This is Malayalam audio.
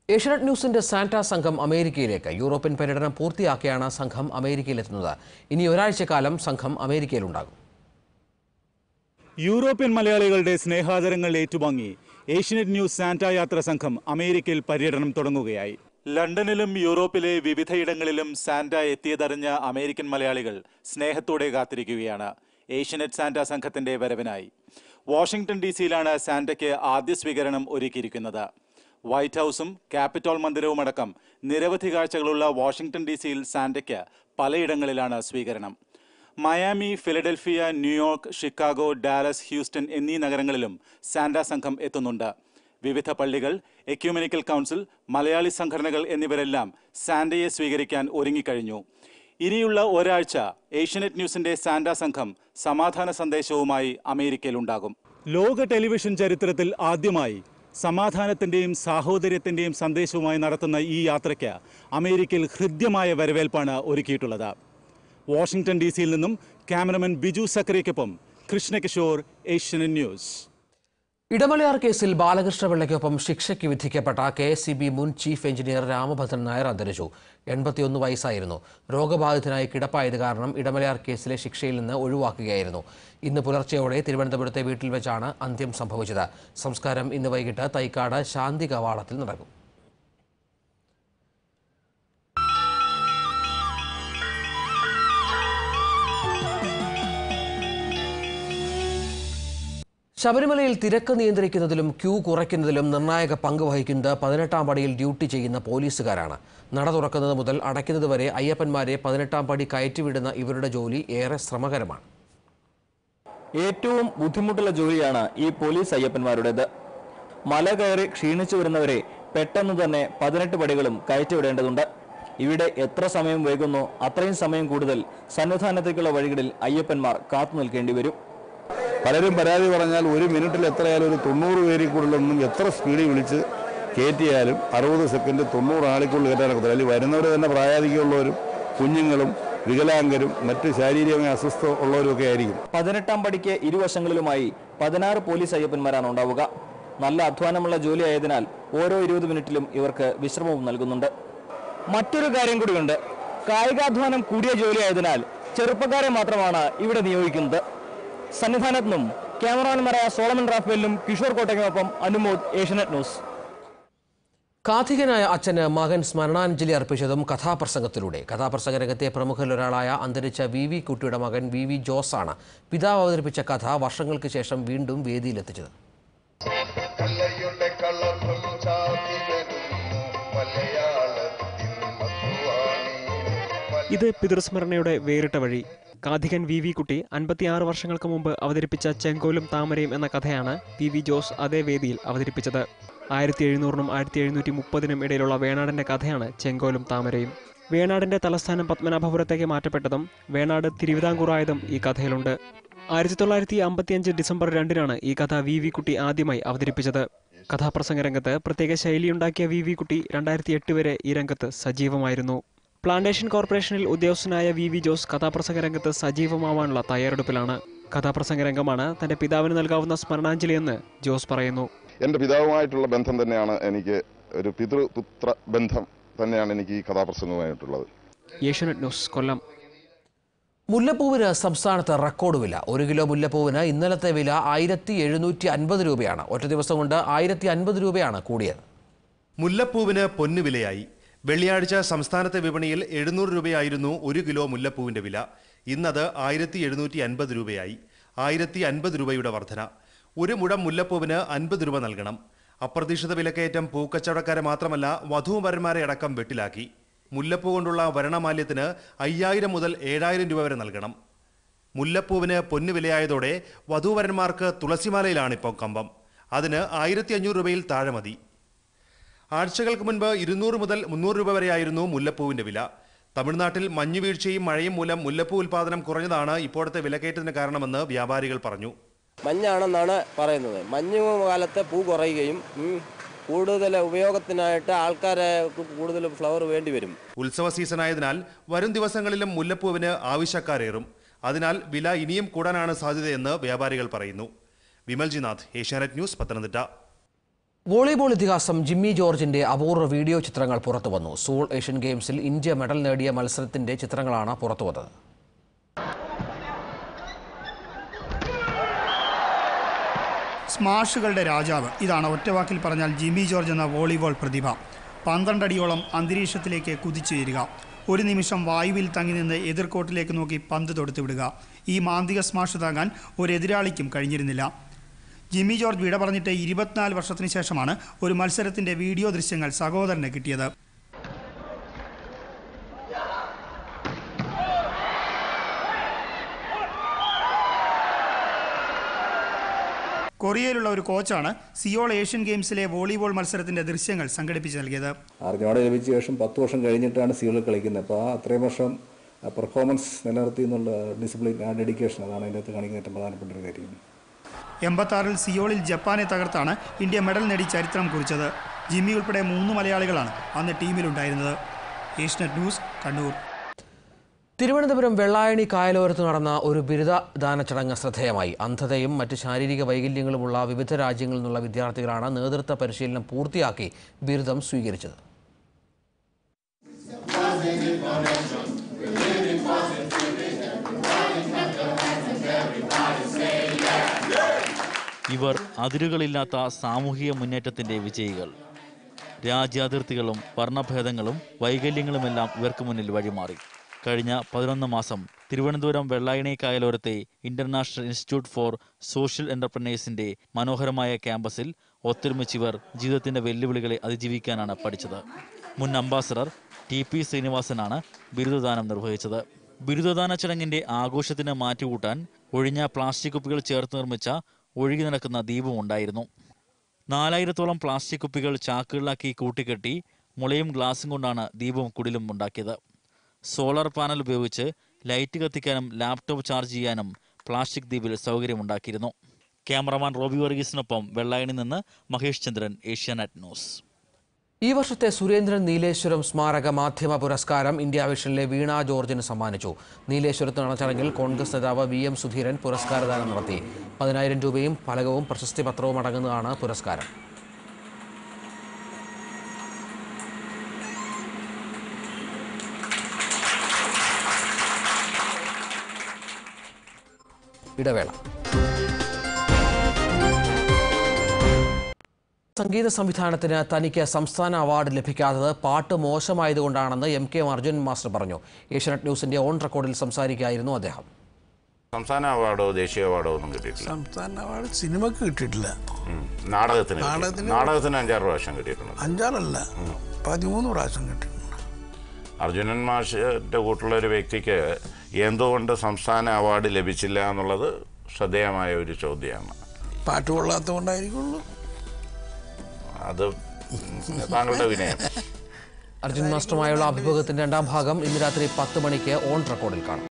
ഏഷ്യനെറ്റ് ന്യൂസിന്റെ സാന്റ സംഘം അമേരിക്കയിലേക്ക് യൂറോപ്യൻ പര്യടനം പൂർത്തിയാക്കിയാണ് സംഘം അമേരിക്കയിലെത്തുന്നത് ഇനി ഒരാഴ്ചക്കാലം സംഘം അമേരിക്കയിലുണ്ടാകും യൂറോപ്യൻ മലയാളികളുടെ സ്നേഹാദരങ്ങൾ ഏറ്റുവാങ്ങി ഏഷ്യനെറ്റ് ന്യൂസ് സാന്റ യാത്ര സംഘം അമേരിക്കയിൽ പര്യടനം തുടങ്ങുകയായി ലണ്ടനിലും യൂറോപ്പിലെ വിവിധയിടങ്ങളിലും സാന്റ എത്തിയതറിഞ്ഞ അമേരിക്കൻ മലയാളികൾ സ്നേഹത്തോടെ കാത്തിരിക്കുകയാണ് ഏഷ്യനെറ്റ് സാന്റ സംഘത്തിന്റെ വരവിനായി വാഷിംഗ്ടൺ ഡി സിയിലാണ് സാന്റയ്ക്ക് ആദ്യ സ്വീകരണം ഒരുക്കിയിരിക്കുന്നത് വൈറ്റ് ഹൗസും ക്യാപിറ്റോൾ മന്ദിരവും അടക്കം നിരവധി കാഴ്ചകളുള്ള വാഷിംഗ്ടൺ ഡി സിയിൽ സാന്റയ്ക്ക് പലയിടങ്ങളിലാണ് സ്വീകരണം Miami Philadelphia New York Chicago Dallas Houston എന്നീ നഗരങ്ങളിലും സാന്റ സംഘം എത്തുന്നുണ്ട് വിവിധ പള്ളികൾ എക്യൂമെനിക്കൽ കൗൺസിൽ മലയാളി സംഘടനകൾ എന്നിവരെല്ലാം സാന്റയെ സ്വീകരിക്കാൻ ഒരുങ്ങിക്കഴിഞ്ഞു ഇനിയുള്ള ഒരാഴ്ച ഏഷ്യനെറ്റ് ന്യൂസിന്റെ സാന്റ സംഘം സമാധാന സന്ദേശവുമായി അമേരിക്കയിലുണ്ടാകും ലോക ടെലിവിഷൻ ചരിത്രത്തിൽ ആദ്യമായി സമാധാനത്തിന്റെയും സാഹോദര്യത്തിന്റെയും സന്ദേശവുമായി നടത്തുന്ന ഈ യാത്രയ്ക്ക് അമേരിക്കയിൽ ഹൃദ്യമായ വരവേൽപ്പാണ് ഒരുക്കിയിട്ടുള്ളത് വാഷിംഗ്ടൺ ഡി സിയിൽ നിന്നും ക്യാമറമാൻ ബിജു സക്കറിയ്ക്കൊപ്പം കൃഷ്ണകിഷോർ ഏഷ്യനെറ്റ് ന്യൂസ് ഇടമലയാർ കേസിൽ ബാലകൃഷ്ണപിള്ളയ്ക്കൊപ്പം ശിക്ഷയ്ക്ക് വിധിക്കപ്പെട്ട കെ എസ് സി ബി മുൻ ചീഫ് എഞ്ചിനീയർ രാമഭദ്രൻ നായർ അന്തരിച്ചു എൺപത്തിയൊന്ന് വയസ്സായിരുന്നു രോഗബാധിതനായി കിടപ്പായത് കാരണം ഇടമലയാർ കേസിലെ ശിക്ഷയിൽ നിന്ന് ഒഴിവാക്കുകയായിരുന്നു ഇന്ന് പുലർച്ചെയോടെ തിരുവനന്തപുരത്തെ വീട്ടിൽ വെച്ചാണ് അന്ത്യം സംഭവിച്ചത് സംസ്കാരം ഇന്ന് വൈകിട്ട് തൈക്കാട് ശാന്തി കവാടത്തിൽ നടക്കും ശബരിമലയിൽ തിരക്ക് നിയന്ത്രിക്കുന്നതിലും ക്യൂ കുറയ്ക്കുന്നതിലും നിർണായക പങ്ക് വഹിക്കുന്നത് പതിനെട്ടാം പടിയിൽ ഡ്യൂട്ടി ചെയ്യുന്ന പോലീസുകാരാണ് നട തുറക്കുന്നത് മുതൽ അടയ്ക്കുന്നത് വരെ അയ്യപ്പന്മാരെ പതിനെട്ടാം പടി കയറ്റിവിടുന്ന ഇവരുടെ ജോലി ഏറെ ശ്രമകരമാണ് ഏറ്റവും ബുദ്ധിമുട്ടുള്ള ജോലിയാണ് ഈ പോലീസ് അയ്യപ്പന്മാരുടേത് മല കയറി ക്ഷീണിച്ചു വരുന്നവരെ പെട്ടെന്ന് തന്നെ പതിനെട്ട് പടികളും കയറ്റിവിടേണ്ടതുണ്ട് ഇവിടെ എത്ര സമയം വൈകുന്നോ അത്രയും സമയം കൂടുതൽ സന്നിധാനത്തേക്കുള്ള വഴികളിൽ അയ്യപ്പന്മാർ കാത്തു നിൽക്കേണ്ടി വരും പലരും പരാതി പറഞ്ഞാൽ ഒരു മിനിറ്റിൽ എത്രയായാലും ഒരു തൊണ്ണൂറ് പേരിൽ കൂടുതലൊന്നും എത്ര സ്പീഡിൽ വിളിച്ച് കയറ്റിയാലും അറുപത് സെക്കൻഡ് തൊണ്ണൂറ് ആളിക്കുള്ളിൽ കയറ്റാൻ ഒക്കത്തില്ല അല്ലെങ്കിൽ വരുന്നവർ തന്നെ പ്രായാധികമുള്ളവരും കുഞ്ഞുങ്ങളും വികലാംഗരും മറ്റ് ശാരീരികമായ അസ്വസ്ഥ ഉള്ളവരും ഒക്കെ ആയിരിക്കും പതിനെട്ടാം പടിക്ക് ഇരുവശങ്ങളിലുമായി പതിനാറ് പോലീസ് അയ്യപ്പന്മാരാണ് ഉണ്ടാവുക നല്ല അധ്വാനമുള്ള ജോലി ആയതിനാൽ ഓരോ ഇരുപത് മിനിറ്റിലും ഇവർക്ക് വിശ്രമവും നൽകുന്നുണ്ട് മറ്റൊരു കാര്യം കൂടിയുണ്ട് കായികാധ്വാനം കൂടിയ ജോലി ആയതിനാൽ ചെറുപ്പക്കാരെ മാത്രമാണ് ഇവിടെ നിയോഗിക്കുന്നത് സന്നിധാനത്ത് നിന്നും ക്യാമറാമാൻമാരായ സോളമൻ റാഫേലിനും കിഷോർ കോട്ടയ്ക്കുമൊപ്പം അനുമോദ് ഏഷ്യനെറ്റ് ന്യൂസ് കാഥികനായ അച്ഛന് മകൻ സ്മരണാഞ്ജലി അർപ്പിച്ചതും കഥാപ്രസംഗത്തിലൂടെ കഥാപ്രസംഗ രംഗത്തെ പ്രമുഖരിലൊരാളായ അന്തരിച്ച വി വി കുട്ടിയുടെ മകൻ വി വി ജോസാണ് പിതാവ് അവതരിപ്പിച്ച കഥ വർഷങ്ങൾക്ക് ശേഷം വീണ്ടും വേദിയിലെത്തിച്ചത് കല്ലയുടെ കളറും ചാത്തി വരുന്നു മലയാളത്തിൻ മധുവാണി ഇത് പിതൃസ്മരണയുടെ വേറിട്ട വഴി കാഥികൻ വി വി കുട്ടി അൻപത്തിയാറ് വർഷങ്ങൾക്ക് മുമ്പ് അവതരിപ്പിച്ച ചെങ്കോലും താമരയും എന്ന കഥയാണ് പി വി ജോസ് അതേ വേദിയിൽ അവതരിപ്പിച്ചത് ആയിരത്തി എഴുന്നൂറിനും ആയിരത്തി എഴുന്നൂറ്റി മുപ്പതിനും ഇടയിലുള്ള വേണാടിന്റെ കഥയാണ് ചെങ്കോലും താമരയും വേണാടിന്റെ തലസ്ഥാനം പത്മനാഭപുരത്തേക്ക് മാറ്റപ്പെട്ടതും വേണാട് തിരുവിതാംകൂറായതും ഈ കഥയിലുണ്ട് ആയിരത്തി തൊള്ളായിരത്തി അമ്പത്തിയഞ്ച് ഡിസംബർ രണ്ടിനാണ് ഈ കഥ വി വി കുട്ടി ആദ്യമായി അവതരിപ്പിച്ചത് കഥാപ്രസംഗ രംഗത്ത് പ്രത്യേക ശൈലിയുണ്ടാക്കിയ വി വി കുട്ടി രണ്ടായിരത്തി എട്ട് വരെ ഈ രംഗത്ത് സജീവമായിരുന്നു പ്ലാന്റേഷൻ കോർപ്പറേഷനിൽ ഉദ്യോഗസ്ഥനായ വി വി ജോസ് കഥാപ്രസംഗ രംഗത്ത് സജീവമാവാനുള്ള തയ്യാറെടുപ്പിലാണ് കഥാപ്രസംഗ രംഗമാണ് തന്റെ പിതാവിന് നൽകാവുന്ന സ്മരണാഞ്ജലിയെന്ന് ജോസ് പറയുന്നു എൻ്റെ പിതാവുമായിട്ടുള്ള ബന്ധം തന്നെയാണ് എനിക്ക് ഒരു പിതൃപുത്ര ബന്ധം തന്നെയാണ് എനിക്ക് ഈ കഥാപ്രസംഗവുമായിട്ടുള്ളത് ഏഷ്യനെറ്റ് ന്യൂസ് കൊല്ലം മുല്ലപ്പൂവിന് സംസ്ഥാനത്ത് റെക്കോർഡ് വില ഒരു കിലോ മുല്ലപ്പൂവിന് ഇന്നലത്തെ വില ആയിരത്തി എഴുന്നൂറ്റി അൻപത് രൂപയാണ് ഒറ്റ ദിവസം കൊണ്ട് ആയിരത്തി അൻപത് രൂപയാണ് കൂടിയത് മുല്ലപ്പൂവിന് പൊന്നുവിലയായി വെള്ളിയാഴ്ച സംസ്ഥാനത്തെ വിപണിയിൽ എഴുന്നൂറ് രൂപയായിരുന്നു ഒരു കിലോ മുല്ലപ്പൂവിന്റെ വില ഇന്നത് ആയിരത്തി എഴുന്നൂറ്റി അൻപത് രൂപയായി ആയിരത്തി അൻപത് രൂപയുടെ വർധന ഒരു മുഴം മുല്ലപ്പൂവിന് അൻപത് രൂപ നൽകണം അപ്രതീക്ഷിത വിലക്കയറ്റം പൂക്കച്ചവടക്കാരെ മാത്രമല്ല വധൂവരന്മാരെ അടക്കം വെട്ടിലാക്കി മുല്ലപ്പൂ കൊണ്ടുള്ള വരണമാല്യത്തിന് അയ്യായിരം മുതൽ ഏഴായിരം രൂപ വരെ നൽകണം മുല്ലപ്പൂവിന് പൊന്നു വിലയായതോടെ വധൂവരന്മാർക്ക് തുളസിമാലയിലാണിപ്പോൾ കമ്പം അതിന് ആയിരത്തി അഞ്ഞൂറ് രൂപയിൽ താഴെ മതി ആഴ്ചകൾക്ക് മുൻപ് ഇരുന്നൂറ് മുതൽ മുന്നൂറ് രൂപ വരെയായിരുന്നു മുല്ലപ്പൂവിന്റെ വില തമിഴ്നാട്ടിൽ മഞ്ഞുവീഴ്ചയും മഴയും മൂലം മുല്ലപ്പൂ ഉൽപാദനം കുറഞ്ഞതാണ് ഇപ്പോഴത്തെ വിലക്കയറ്റത്തിന് കാരണമെന്ന് വ്യാപാരികൾ പറഞ്ഞു മഞ്ഞാണെന്നാണ് പറയുന്നത് മഞ്ഞ് കാലത്ത് പൂ കുറയുകയും ഉം, കൂടുതൽ ഉപയോഗത്തിനായിട്ട് ആൾക്കാരെ കൂടുതൽ ഫ്ലവർ വേണ്ടി വരും ഉത്സവ സീസണായതിനാൽ വരും ദിവസങ്ങളിലും മുല്ലപ്പൂവിന് ആവശ്യക്കാരേറും അതിനാൽ വില ഇനിയും കൂടാനാണ് സാധ്യതയെന്ന് വ്യാപാരികൾ പറയുന്നു വിമൽജിനാഥ് ഏഷ്യാനെറ്റ് ന്യൂസ് പത്തനംതിട്ട വോളിബോൾ ഇതിഹാസം ജിമ്മി ജോർജിന്റെ അപൂർവ വീഡിയോ ചിത്രങ്ങൾ പുറത്തുവന്നു സൂൾ ഏഷ്യൻ ഗെയിംസിൽ ഇന്ത്യ മെഡൽ നേടിയ മത്സരത്തിന്റെ ചിത്രങ്ങളാണ് പുറത്തുവന്നത് സ്മാഷുകളുടെ രാജാവ് ഇതാണ് ഒറ്റവാക്കിൽ പറഞ്ഞാൽ ജിമ്മി ജോർജ് എന്ന വോളിബോൾ പ്രതിഭ പന്ത്രണ്ടടിയോളം അന്തരീക്ഷത്തിലേക്ക് കുതിച്ചുയരുക ഒരു നിമിഷം വായുവിൽ തങ്ങി നിന്ന് എതിർക്കോട്ടിലേക്ക് നോക്കി പന്ത് തൊടുത്തു വിടുക ഈ മാന്തിക സ്മാഷ് താങ്ങാൻ ഒരു എതിരാളിക്കും കഴിഞ്ഞിരുന്നില്ല ജിമ്മി ജോർജ് വിട പറഞ്ഞിട്ട് ഇരുപത്തിനാല് വർഷത്തിന് ശേഷമാണ് ഒരു മത്സരത്തിന്റെ വീഡിയോ ദൃശ്യങ്ങൾ സഹോദരന് കിട്ടിയത് കൊറിയയിലുള്ള ഒരു കോച്ചാണ് സിയോൾ ഏഷ്യൻ ഗെയിംസിലെ വോളിബോൾ മത്സരത്തിന്റെ ദൃശ്യങ്ങൾ സംഘടിപ്പിച്ച് നൽകിയത് അർജുനോട് ലഭിച്ച ശേഷം പത്ത് വർഷം കഴിഞ്ഞിട്ടാണ് സിയോളിൽ കളിക്കുന്നത് അപ്പോൾ ആ അത്രയും വർഷം പെർഫോമൻസ് നിലനിർത്തി എന്നുള്ള ഡിസിപ്ലിൻ ആ ഡെഡിക്കേഷൻ അതാണ് അതിൻ്റെ അകത്ത് കാണിക്കുന്ന ഏറ്റവും പ്രധാനപ്പെട്ട ഒരു കാര്യം എൺപത്താറിൽ സിയോളിൽ ജപ്പാനെ തകർത്താണ് ഇന്ത്യ മെഡൽ നേടി ചരിത്രം കുറിച്ചത് ജിമ്മി ഉൾപ്പെടെ മൂന്ന് മലയാളികളാണ് അന്ന് ടീമിലുണ്ടായിരുന്നത് ഏഷ്യനെറ്റ് ന്യൂസ് കണ്ണൂർ തിരുവനന്തപുരം വെള്ളായണി കായലോരത്ത് നടന്ന ഒരു ബിരുദദാന ചടങ്ങ് ശ്രദ്ധേയമായി അന്ധതയും മറ്റ് ശാരീരിക വൈകല്യങ്ങളുമുള്ള വിവിധ രാജ്യങ്ങളിൽ നിന്നുള്ള വിദ്യാർത്ഥികളാണ് നേതൃത്വ പരിശീലനം പൂർത്തിയാക്കി ബിരുദം സ്വീകരിച്ചത് ഇവർ അതിരുകളില്ലാത്ത സാമൂഹിക മുന്നേറ്റത്തിന്റെ വിജയികൾ രാജ്യാതിർത്തികളും വർണ്ണഭേദങ്ങളും വൈകല്യങ്ങളുമെല്ലാം ഇവർക്ക് മുന്നിൽ വഴിമാറി കഴിഞ്ഞ പതിനൊന്ന് മാസം തിരുവനന്തപുരം വെള്ളായണി കായലോരത്തെ ഇന്റർനാഷണൽ ഇൻസ്റ്റിറ്റ്യൂട്ട് ഫോർ സോഷ്യൽ എന്റർപ്രണേഴ്സിന്റെ മനോഹരമായ ക്യാമ്പസിൽ ഒത്തൊരുമിച്ചിവർ ജീവിതത്തിന്റെ വെല്ലുവിളികളെ അതിജീവിക്കാനാണ് പഠിച്ചത് മുൻ അംബാസഡർ ടി പി ശ്രീനിവാസനാണ് ബിരുദദാനം നിർവഹിച്ചത് ബിരുദദാന ചടങ്ങിന്റെ ആഘോഷത്തിന് മാറ്റുകൂട്ടാൻ ഒഴിഞ്ഞ പ്ലാസ്റ്റിക് കുപ്പികൾ ചേർത്ത് നിർമ്മിച്ച ഒഴുകി നടക്കുന്ന ദീപം ഉണ്ടായിരുന്നു നാലായിരത്തോളം പ്ലാസ്റ്റിക് കുപ്പികൾ ചാക്കുകളിലാക്കി കൂട്ടിക്കെട്ടി മുളയും ഗ്ലാസും കൊണ്ടാണ് ദീപവും കുടിലും ഉണ്ടാക്കിയത് സോളാർ പാനൽ ഉപയോഗിച്ച് ലൈറ്റ് കത്തിക്കാനും ലാപ്ടോപ്പ് ചാർജ് ചെയ്യാനും പ്ലാസ്റ്റിക് ദ്വീപിൽ സൗകര്യമുണ്ടാക്കിയിരുന്നു ക്യാമറമാൻ റോബി വർഗീസിനൊപ്പം വെള്ളായണി നിന്ന് മഹേഷ് ചന്ദ്രൻ ഏഷ്യാനെറ്റ് ന്യൂസ് ഈ വർഷത്തെ സുരേന്ദ്രൻ നീലേശ്വരം സ്മാരക മാധ്യമ പുരസ്കാരം ഇന്ത്യ വിഷനിലെ വീണ ജോർജിന് സമ്മാനിച്ചു നീലേശ്വരത്ത് നടന്ന ചടങ്ങിൽ കോൺഗ്രസ് നേതാവ് വി എം സുധീരൻ പുരസ്കാരദാനം നടത്തി പതിനായിരം രൂപയും ഫലകവും പ്രശസ്തി പത്രവും അടങ്ങുന്നതാണ് പുരസ്കാരം ഇടവേള സംഗീത സംവിധാനത്തിന് തനിക്ക് സംസ്ഥാന അവാർഡ് ലഭിക്കാത്തത് പാട്ട് മോശമായതുകൊണ്ടാണെന്ന് എം കെ അർജുൻ മാസ്റ്റർ പറഞ്ഞു ഏഷ്യാനെറ്റ് ന്യൂസിന്റെ ഓൺ റെക്കോർഡിൽ സംസാരിക്കുകയായിരുന്നു അദ്ദേഹം സംസ്ഥാന അവാർഡോ ദേശീയ അവാർഡോ ഒന്നും കിട്ടിയിട്ടില്ല സംസ്ഥാന അവാർഡ് സിനിമക്ക് കിട്ടിയിട്ടില്ല ഉം. നാടകത്തിന് കിട്ടി. നാടകത്തിന് നാടകത്തിന് അഞ്ചാറ് പ്രാവശ്യം കിട്ടിയിട്ടുണ്ട് അഞ്ചാറല്ല പതിമൂന്ന് പ്രാവശ്യം കിട്ടിയിട്ടുണ്ട് അർജുനൻ മാഷിന്റെ കൂട്ടുള്ള ഒരു വ്യക്തിക്ക് എന്തുകൊണ്ട് സംസ്ഥാന അവാർഡ് ലഭിച്ചില്ല എന്നുള്ളത് ശ്രദ്ധേയമായ ഒരു ചോദ്യമാണ് പാട്ട് കൊള്ളാത്ത കൊണ്ടായിരിക്കുള്ളൂ അത് താങ്കളുടെ വിനയം അർജുൻ മാസ്റ്ററുമായുള്ള അഭിമുഖത്തിന്റെ രണ്ടാം ഭാഗം ഇന്ന് രാത്രി പത്ത് മണിക്ക് ഓൺ റെക്കോർഡിൽ കാണാം